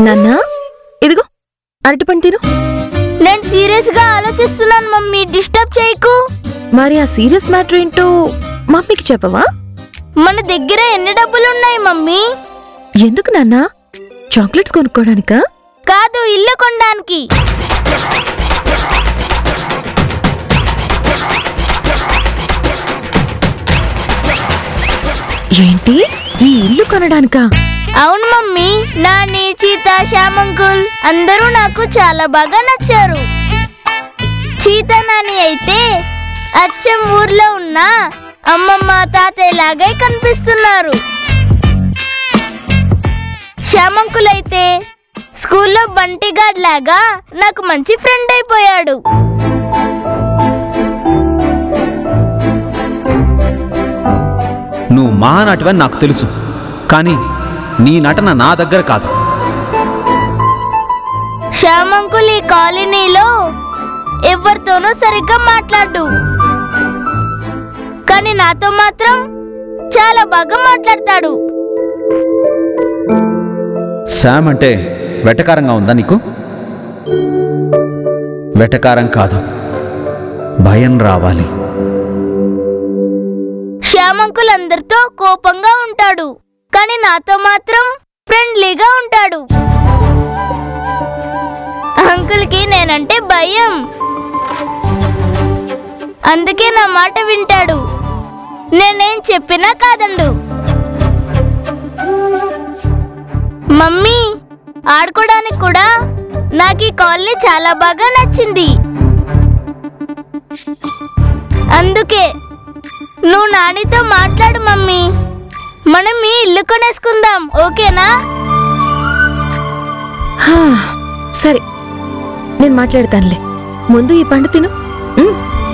నాన్నా ఇదిగో అరటిపండు తిను నేను సీరియస్ గా ఆలోచిస్తున్నాను మమ్మీ డిస్టర్బ్ చేయకు మరి ఆ సీరియస్ మ్యాటర్ ఏంటో మమ్మీకి చెప్పవా మన దగ్గర ఎన్ని డబ్బులు ఉన్నాయి మమ్మీ ఎందుకు నాన్నా చాక్లెట్స్ కొనుక్కోడానికా కాదు ఇల్లు కొనడానికి ఏంటి ఈ ఇల్లు కొనడానికా అవును మమ్మీ నాని చీత శ్యామంకుల్ అందరూ నాకు చాలా బాగా నచ్చారు చీత నాని అయితే అచ్చం ఊర్లో ఉన్న అమ్మమ్మ తాతయ్య లాగే కనిపిస్తున్నారు శ్యామంకుల్ అయితే స్కూల్లో బంటిగాడ్ లాగా నాకు మంచి ఫ్రెండ్ అయిపోయాడు నువ్వు మహానటివని నాకు తెలుసు కానీ నీ నటన నా దగ్గర కాదు శ్యామంకుల్ ఈ కాలనీలో ఎవరితోనూ సరిగ్గా మాట్లాడు కానీ నాతో మాత్రం చాలా బాగా మాట్లాడతాడు శామ్ అంటే వెటకారంగా ఉందా నీకు వెటకారం కాదు భయం రావాలి శ్యామంకుల్ అందరితో కోపంగా ఉంటాడు కానీ నాతో మాత్రం ఫ్రెండ్లీగా ఉంటాడు అంకుల్కి నేనంటే భయం అందుకే నా మాట వింటాడు నేనేం చెప్పినా కాదండు మమ్మీ ఆడుకోవడానికి కూడా నాకు ఈ కాలనీ చాలా బాగా నచ్చింది అందుకే నువ్వు నానితో మాట్లాడు మమ్మీ మనం ఈ ఇల్లు కొనేసుకుందాం ఓకేనా హా, సరే నేను మాట్లాడతానులే ముందు ఈ పండు తిను ఉమ్.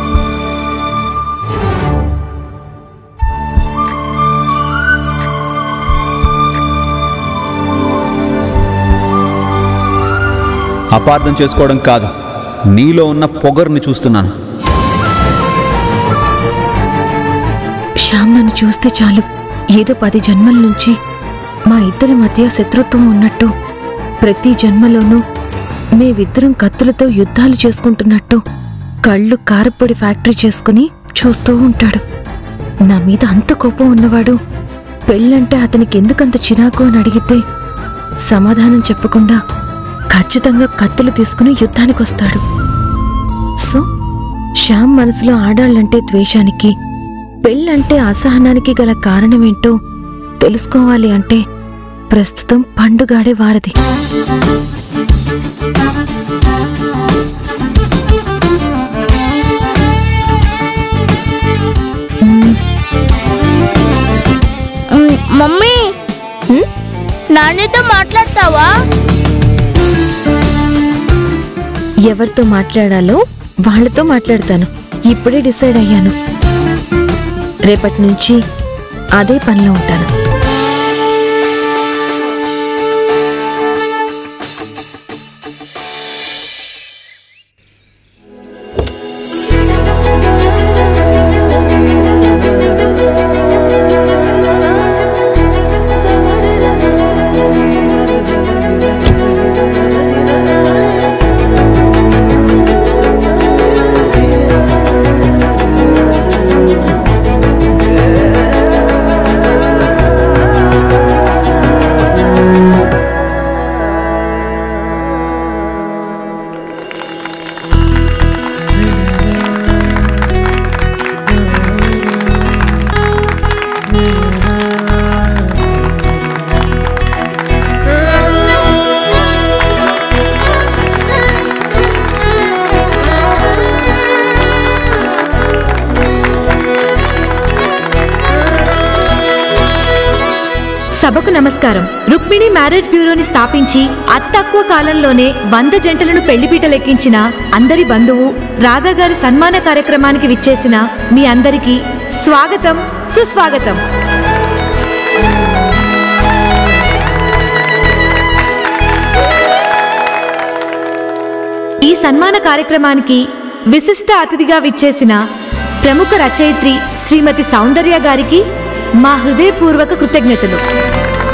అపార్థం చేసుకోవడం కాదు నీలో ఉన్న పొగరుని చూస్తున్నాను శ్యామ్ నన్ను చూస్తే చాలు ఏదో పది జన్మల నుంచి మా ఇద్దరి మధ్య శత్రుత్వం ఉన్నట్టు ప్రతి జన్మలోనూ మేమిద్దరం కత్తులతో యుద్ధాలు చేసుకుంటున్నట్టు కళ్ళు కారపొడి ఫ్యాక్టరీ చేసుకుని చూస్తూ ఉంటాడు నా మీద అంత కోపం ఉన్నవాడు పెళ్ళంటే అతనికి ఎందుకంత చిరాకు అని అడిగితే సమాధానం చెప్పకుండా ఖచ్చితంగా కత్తులు తీసుకుని యుద్ధానికి వస్తాడు సో శ్యామ్ మనసులో ఆడాళ్ళంటే ద్వేషానికి పెళ్ళంటే అసహనానికి గల కారణమేంటో తెలుసుకోవాలి అంటే ప్రస్తుతం పండుగాడే వారది మ్మ్, ఉమ్, మమ్మీ హ్మ్? నానితో మాట్లాడతావా ఎవరితో మాట్లాడాలో వాళ్ళతో మాట్లాడతాను ఇప్పుడే డిసైడ్ అయ్యాను రేపటి నుంచి అదే పనిలో ఉంటాను సభకు నమస్కారం రుక్మిణి మ్యారేజ్ బ్యూరోని స్థాపించి అతి తక్కువ కాలంలోనే వంద జంటలను పెళ్లిపీటలెక్కించిన అందరి బంధువు రాధా గారి సన్మాన కార్యక్రమానికి విచ్చేసిన మీ అందరికీ స్వాగతం సుస్వాగతం ఈ సన్మాన కార్యక్రమానికి విశిష్ట అతిథిగా విచ్చేసిన ప్రముఖ రచయిత్రి శ్రీమతి సౌందర్య గారికి మా హృదయపూర్వక కృతజ్ఞతలు